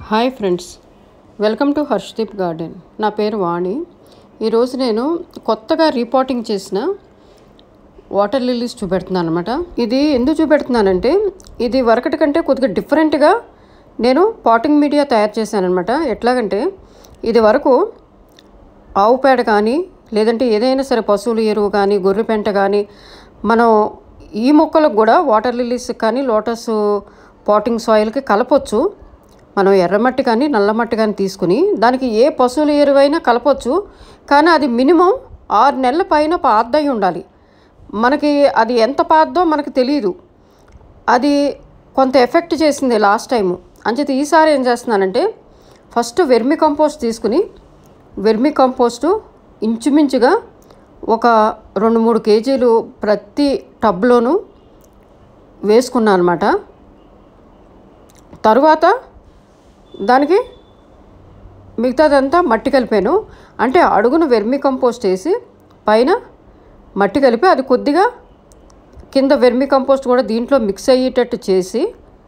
hi friends welcome to Harshdeep garden నా పేరు వాణి ఈరోజు నేను కొత్తగా రీపాటింగ్ చేసిన వాటర్ లిల్లీస్ చూపెడుతున్నాను అనమాట ఇది ఎందుకు చూపెడుతున్నానంటే ఇది వరకటి కంటే కొద్దిగా డిఫరెంట్గా నేను పాటింగ్ మీడియా తయారు చేశాను అనమాట ఎట్లాగంటే ఇది వరకు ఆవు పేడ కానీ లేదంటే ఏదైనా సరే పశువుల ఎరువు కానీ గొర్రె పెంట కానీ మనం ఈ మొక్కలకు కూడా వాటర్ లిల్లీస్ కానీ లోటస్ పాటింగ్ సాయిల్కి కలపొచ్చు మనం ఎర్రమట్టి కానీ నల్లమట్టి కానీ తీసుకుని దానికి ఏ పశువుల ఎరువైనా కలపొచ్చు కానీ అది మినిమం ఆరు నెలల పైన పాద్దై ఉండాలి మనకి అది ఎంత పాద్దో మనకు తెలియదు అది కొంత ఎఫెక్ట్ చేసింది లాస్ట్ టైము అంచేత ఈసారి ఏం చేస్తున్నానంటే ఫస్ట్ వెర్మి కంపోస్ట్ తీసుకుని వెర్మి కంపోస్టు ఇంచుమించుగా ఒక రెండు మూడు కేజీలు ప్రతి టబ్లోనూ వేసుకున్నాను అనమాట తరువాత దానికి మిగతాదంతా మట్టి కలిపాను అంటే అడుగున వెర్మి కంపోస్ట్ వేసి పైన మట్టి కలిపి అది కొద్దిగా కింద వెర్మి కంపోస్ట్ కూడా దీంట్లో మిక్స్ అయ్యేటట్టు చేసి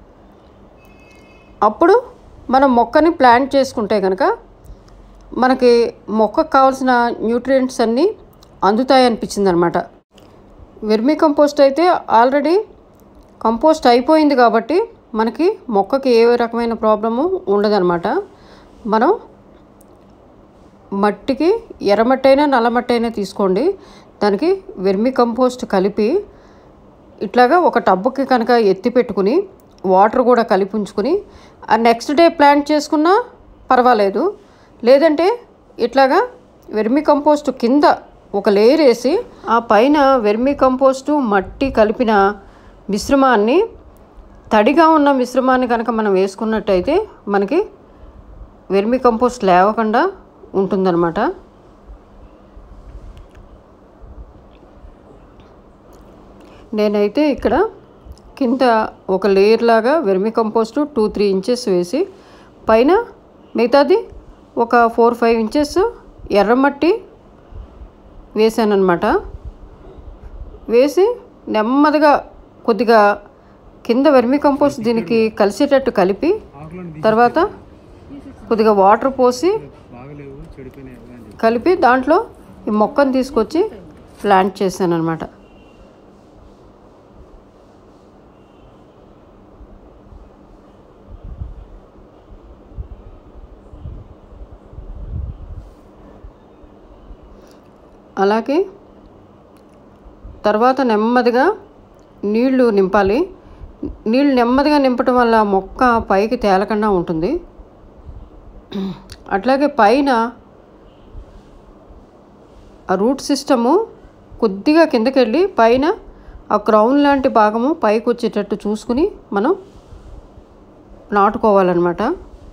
అప్పుడు మనం మొక్కని ప్లాంట్ చేసుకుంటే కనుక మనకి మొక్కకు కావాల్సిన న్యూట్రియంట్స్ అన్నీ అందుతాయి అనిపించింది అనమాట వెర్మి కంపోస్ట్ అయితే ఆల్రెడీ కంపోస్ట్ అయిపోయింది కాబట్టి మనకి మొక్కకి ఏ రకమైన ప్రాబ్లము ఉండదన్నమాట మనం మట్టికి ఎర్రమట్టి అయినా నల్లమట్టి అయినా తీసుకోండి దానికి వెర్మి కంపోస్ట్ కలిపి ఇట్లాగా ఒక టబ్బుకి కనుక ఎత్తి పెట్టుకుని వాటర్ కూడా కలిపి ఉంచుకుని ఆ నెక్స్ట్ డే ప్లాంట్ చేసుకున్నా పర్వాలేదు లేదంటే ఇట్లాగా వెర్మి కంపోస్ట్ కింద ఒక లేయర్ వేసి ఆ పైన వెర్మి కంపోస్టు మట్టి కలిపిన మిశ్రమాన్ని తడిగా ఉన్న మిశ్రమాన్ని కనుక మనం వేసుకున్నట్టయితే మనకి వెర్మి కంపోస్ట్ లేవకుండా ఉంటుందన్నమాట నేనైతే ఇక్కడ కింద ఒక లేయర్ లాగా vermicompost two three inches వేసి పైన మిగతాది ఒక ఫోర్ ఫైవ్ ఇంచెస్ ఎర్రమట్టి వేసానమాట వేసి నెమ్మదిగా కొద్దిగా కింద వెర్మి కంపోస్ట్ దీనికి కలిసేటట్టు కలిపి తర్వాత కొద్దిగా వాటర్ పోసి బాగలేవు చెడిపోయినాయి కదా అని చెప్పి కలిపి దాంట్లో ఈ మొక్కను తీసుకొచ్చి ప్లాంట్ చేశాను అనమాట అలాగే తర్వాత నెమ్మదిగా నీళ్లు నింపాలి నీళ్ళు నెమ్మదిగా నింపటం వల్ల మొక్క పైకి తేలకుండా ఉంటుంది అట్లాగే పైన ఆ రూట్ సిస్టము కొద్దిగా కిందకి వెళ్ళి పైన ఆ క్రౌన్ లాంటి భాగము పైకి వచ్చేటట్టు చూసుకుని మనం నాటుకోవాలన్నమాట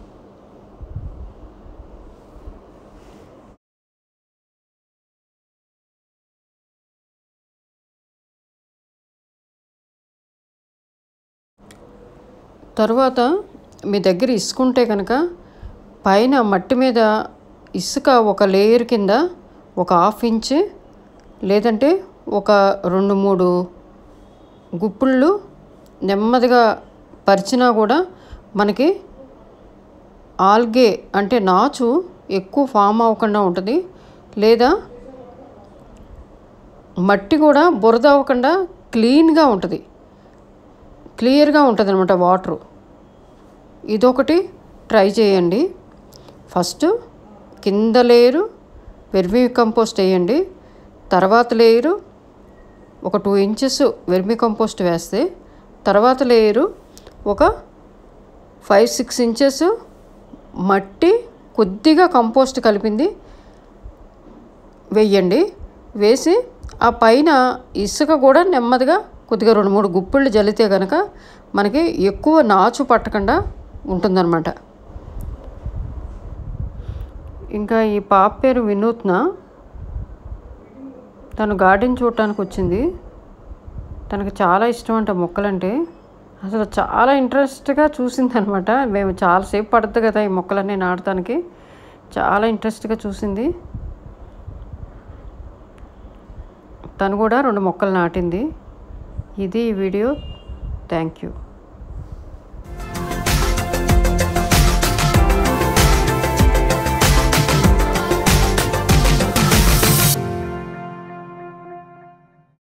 తర్వాత మీ దగ్గర ఇసుక ఉంటే కనుక పైన మట్టి మీద ఇసుక ఒక లేయర్ కింద ఒక హాఫ్ ఇంచ్ లేదంటే ఒక రెండు మూడు గుప్పుళ్ళు నెమ్మదిగా పరిచినా కూడా మనకి ఆల్గే అంటే నాచు ఎక్కువ ఫామ్ అవ్వకుండా ఉంటుంది లేదా మట్టి కూడా బురద అవ్వకుండా క్లీన్గా ఉంటుంది క్లియర్గా ఉంటుంది అనమాట వాటరు ఇదొకటి ట్రై చేయండి ఫస్ట్ కింద లేయరు వెర్మి కంపోస్ట్ వేయండి తర్వాత లేయరు ఒక టూ ఇంచెస్ వెర్మి కంపోస్ట్ వేస్తే తర్వాత లేయరు ఒక ఫైవ్ సిక్స్ ఇంచెస్ మట్టి కొద్దిగా కంపోస్ట్ కలిపింది వెయ్యండి వేసి ఆ పైన ఇసుక కూడా నెమ్మదిగా కొద్దిగా రెండు మూడు గుప్పిళ్ళు జల్లితే కనుక మనకి ఎక్కువ నాచు పట్టకుండా ఉంటుందన్నమాట ఇంకా ఈ పాప పేరు వినూత్న తను గార్డెన్ చూడటానికి వచ్చింది తనకు చాలా ఇష్టం అంట మొక్కలంటే అసలు చాలా ఇంట్రెస్ట్గా చూసింది అనమాట మేము చాలాసేపు పడుతుంది కదా ఈ మొక్కలన్నీ నాటడానికి చాలా ఇంట్రెస్ట్గా చూసింది తను కూడా రెండు మొక్కలు నాటింది ఇది ఈ వీడియో థ్యాంక్ యూ